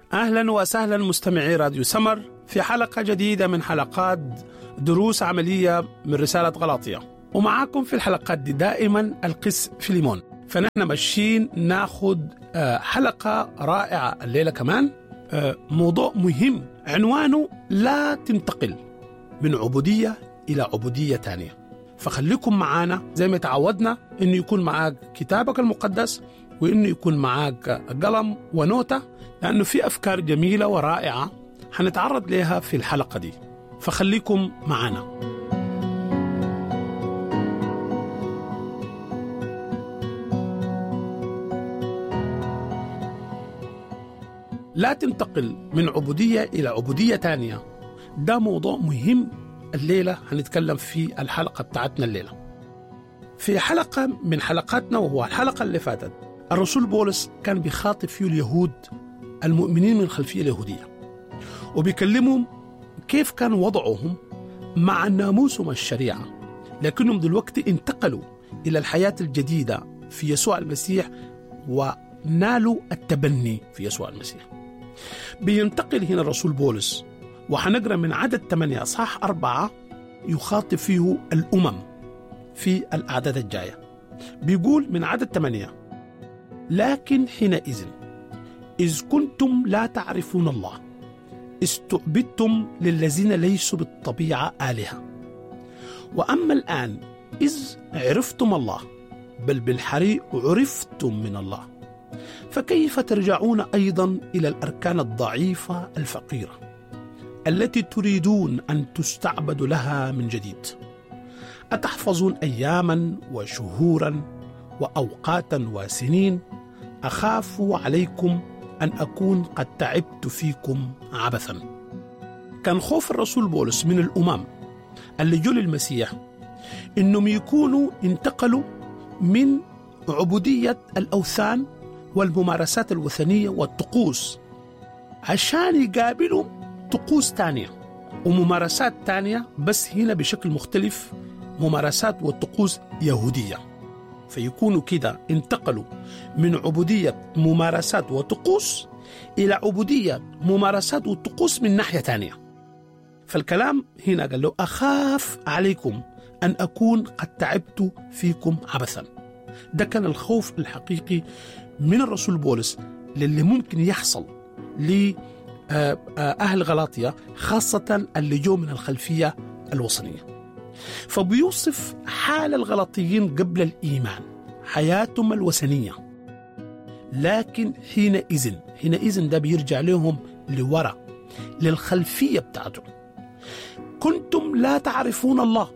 اهلا وسهلا مستمعي راديو سمر في حلقه جديده من حلقات دروس عمليه من رساله غلاطيه ومعاكم في الحلقات دي دائما القس فيليمون فنحن ماشيين ناخد آه، حلقه رائعه الليله كمان آه، موضوع مهم عنوانه لا تنتقل من عبوديه الى عبوديه ثانيه فخليكم معانا زي ما تعودنا انه يكون معاك كتابك المقدس وانه يكون معاك قلم ونوتة لانه في افكار جميله ورائعه حنتعرض لها في الحلقه دي فخليكم معانا لا تنتقل من عبوديه الى عبوديه ثانيه ده موضوع مهم الليله هنتكلم في الحلقه بتاعتنا الليله في حلقه من حلقاتنا وهو الحلقه اللي فاتت الرسول بولس كان بيخاطب فيه اليهود المؤمنين من الخلفيه اليهوديه وبيكلمهم كيف كان وضعهم مع ناموسهم الشريعه لكنهم دلوقتي انتقلوا الى الحياه الجديده في يسوع المسيح ونالوا التبني في يسوع المسيح بينتقل هنا الرسول بولس وحنقرا من عدد 8 اصحاح أربعة يخاطب فيه الأمم في الأعداد الجاية بيقول من عدد 8 لكن حينئذ إذ كنتم لا تعرفون الله استعبدتم للذين ليسوا بالطبيعة آلهة وأما الآن إذ عرفتم الله بل بالحري عرفتم من الله فكيف ترجعون أيضا إلى الأركان الضعيفة الفقيرة التي تريدون أن تستعبدوا لها من جديد أتحفظون أياما وشهورا وأوقاتا وسنين أخاف عليكم أن أكون قد تعبت فيكم عبثا كان خوف الرسول بولس من الأمم اللي جو للمسيح إنهم يكونوا انتقلوا من عبودية الأوثان والممارسات الوثنية والطقوس عشان يقابلوا طقوس تانية وممارسات تانية بس هنا بشكل مختلف ممارسات والطقوس يهودية فيكونوا كده انتقلوا من عبودية ممارسات وطقوس إلى عبودية ممارسات وطقوس من ناحية تانية فالكلام هنا قال له أخاف عليكم أن أكون قد تعبت فيكم عبثا ده كان الخوف الحقيقي من الرسول بولس للي ممكن يحصل لأهل غلاطية خاصة اللي جو من الخلفية الوثنية فبيوصف حال الغلاطيين قبل الإيمان حياتهم الوثنية لكن حينئذ حينئذ ده بيرجع لهم لورا للخلفية بتاعته كنتم لا تعرفون الله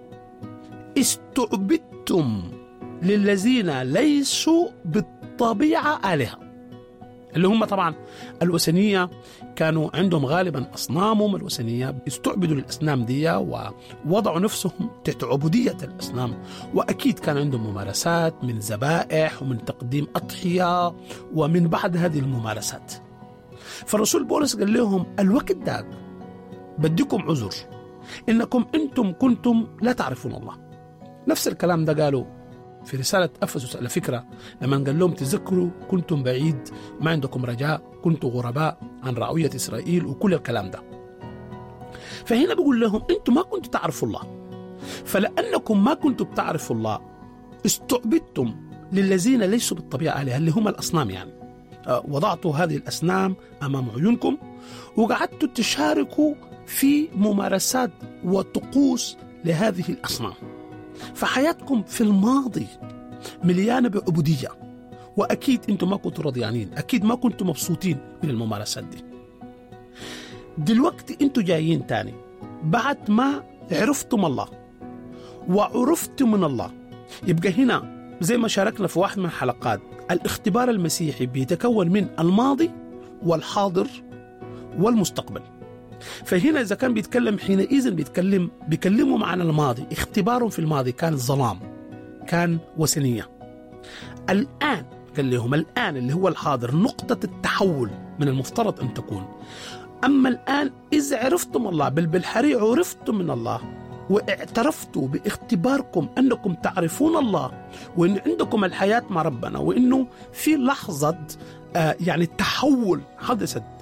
استعبدتم للذين ليسوا بالطبيعة آلهة اللي هم طبعا الوثنية كانوا عندهم غالبا أصنامهم الوثنية استعبدوا للأصنام دي ووضعوا نفسهم تحت عبودية الأصنام وأكيد كان عندهم ممارسات من ذبائح ومن تقديم أضحية ومن بعد هذه الممارسات فالرسول بولس قال لهم الوقت ده بديكم عذر إنكم أنتم كنتم لا تعرفون الله نفس الكلام ده قالوا في رسالة أفسس على فكرة لما قال لهم تذكروا كنتم بعيد ما عندكم رجاء كنتم غرباء عن رعوية إسرائيل وكل الكلام ده فهنا بيقول لهم أنتم ما كنتم تعرفوا الله فلأنكم ما كنتم تعرفوا الله استعبدتم للذين ليسوا بالطبيعة آلهة اللي هم الأصنام يعني وضعتوا هذه الأصنام أمام عيونكم وقعدتوا تشاركوا في ممارسات وطقوس لهذه الأصنام فحياتكم في الماضي مليانه بعبوديه واكيد انتم ما كنتوا رضيانين اكيد ما كنتوا مبسوطين من الممارسات دي دلوقتي انتم جايين تاني بعد ما عرفتم الله وعرفتم من الله يبقى هنا زي ما شاركنا في واحد من الحلقات الاختبار المسيحي بيتكون من الماضي والحاضر والمستقبل فهنا اذا كان بيتكلم حينئذ بيتكلم بيكلمهم عن الماضي اختبارهم في الماضي كان ظلام كان وثنيه الان قال لهم الان اللي هو الحاضر نقطه التحول من المفترض ان تكون اما الان اذا عرفتم الله بل بالحري عرفتم من الله واعترفتوا باختباركم انكم تعرفون الله وان عندكم الحياه مع ربنا وانه في لحظه آه يعني تحول حدثت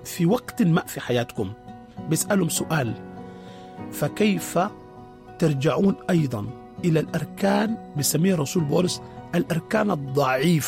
في وقت ما في حياتكم بيسألهم سؤال فكيف ترجعون أيضا إلى الأركان بسميه رسول بولس الأركان الضعيفة